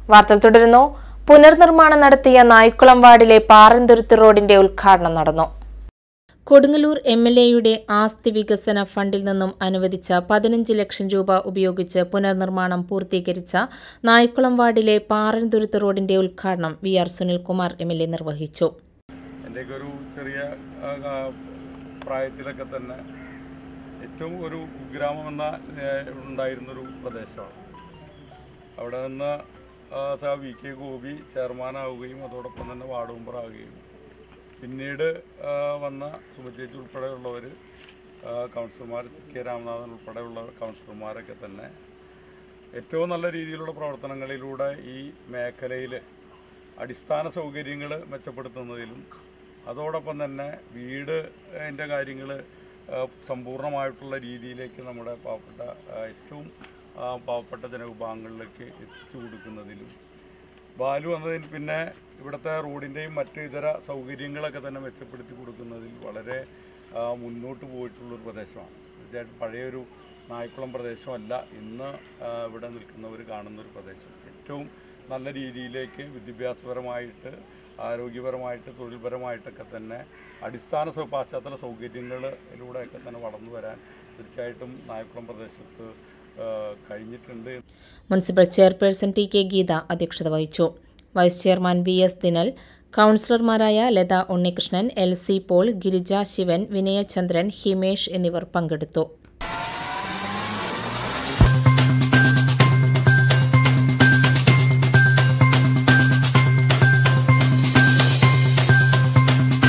വാർത്തകൾ തുടരുന്നു പുനർനിർമ്മാണം നടത്തിയ നായ്ക്കുളം വാർഡിലെ പാറന്തുരുത്ത് റോഡിന്റെ ഉദ്ഘാടനം നടന്നു കൊടുങ്ങല്ലൂർ എം എൽ എയുടെ ആസ്തി വികസന ഫണ്ടിൽ നിന്നും അനുവദിച്ച പതിനഞ്ച് ലക്ഷം രൂപ ഉപയോഗിച്ച് പുനർനിർമ്മാണം പൂർത്തീകരിച്ച നായ്ക്കുളം വാർഡിലെ പാറന്തുരുത്ത് റോഡിന്റെ ഉദ്ഘാടനം V R Sunilkumar M L A നിർവഹിച്ചു എൻ്റെയൊക്കെ ഒരു ചെറിയ ആ, ആ, പ്രായത്തിലൊക്കെ തന്നെ ഏറ്റവും ഒരു കുഗ്രാമം എന്ന ഏഹ്, ഉണ്ടായിരുന്നൊരു പ്രദേശമാണ് അവിടെ നിന്ന് ആ, സ വി കെ ഗോപി ചെയർമാനാവുകയും അതോടൊപ്പം തന്നെ വാർഡ് മെമ്പറാവുകയും പിന്നീട് ആ, വന്ന സുമചേച്ചി ഉൾപ്പെടെയുള്ളവർ കൗൺസിലർമാർ സി കെ രാമനാഥൻ ഉൾപ്പെടെയുള്ള കൗൺസിലർമാരൊക്കെ തന്നെ ഏറ്റവും നല്ല രീതിയിലുള്ള പ്രവർത്തനങ്ങളിലൂടെ ഈ മേഖലയിൽ അടിസ്ഥാന സൗകര്യങ്ങൾ മെച്ചപ്പെടുത്തുന്നതിലും അതോടൊപ്പം തന്നെ വീട് അതിൻ്റെ കാര്യങ്ങൾ സമ്പൂർണ്ണമായിട്ടുള്ള രീതിയിലേക്ക് നമ്മുടെ പാവപ്പെട്ട ആ, ഏറ്റവും ആ, പാവപ്പെട്ട ജനവിഭാഗങ്ങളിലേക്ക് എത്തിച്ചു കൊടുക്കുന്നതിലും ബാലു വന്നതിന് പിന്നെ ഇവിടുത്തെ റോഡിൻ്റെയും മറ്റ് ഇതര സൗകര്യങ്ങളൊക്കെ തന്നെ മെച്ചപ്പെടുത്തി കൊടുക്കുന്നതിൽ വളരെ ആ, മുന്നോട്ട് പോയിട്ടുള്ളൊരു പ്രദേശമാണ് തീർച്ചയായിട്ടും പഴയൊരു നായ്ക്കുളം പ്രദേശമല്ല ഇന്ന് ആ, ഇവിടെ നിൽക്കുന്നവർ കാണുന്നൊരു പ്രദേശം ഏറ്റവും നല്ല രീതിയിലേക്ക് വിദ്യാഭ്യാസപരമായിട്ട് ആരോഗ്യപരമായിട്ട് തൊഴിൽപരമായിട്ടൊക്കെ തന്നെ അടിസ്ഥാന സൗ പാശ്ചാത്തല സൗകര്യങ്ങളിലൂടെയൊക്കെ തന്നെ വളർന്നു വരാൻ തീർച്ചയായിട്ടും നായ്ക്കുളം പ്രദേശത്ത് ആ, കഴിഞ്ഞിട്ടുണ്ട് municipal chairperson T K Geetha അധ്യക്ഷത വഹിച്ചു vice chairman V S Dinal കൗൺസിലർമാരായ Latha Unnikrishnan L C Paul Girija Sivan Vinayachandran Himesh എന്നിവർ പങ്കെടുത്തു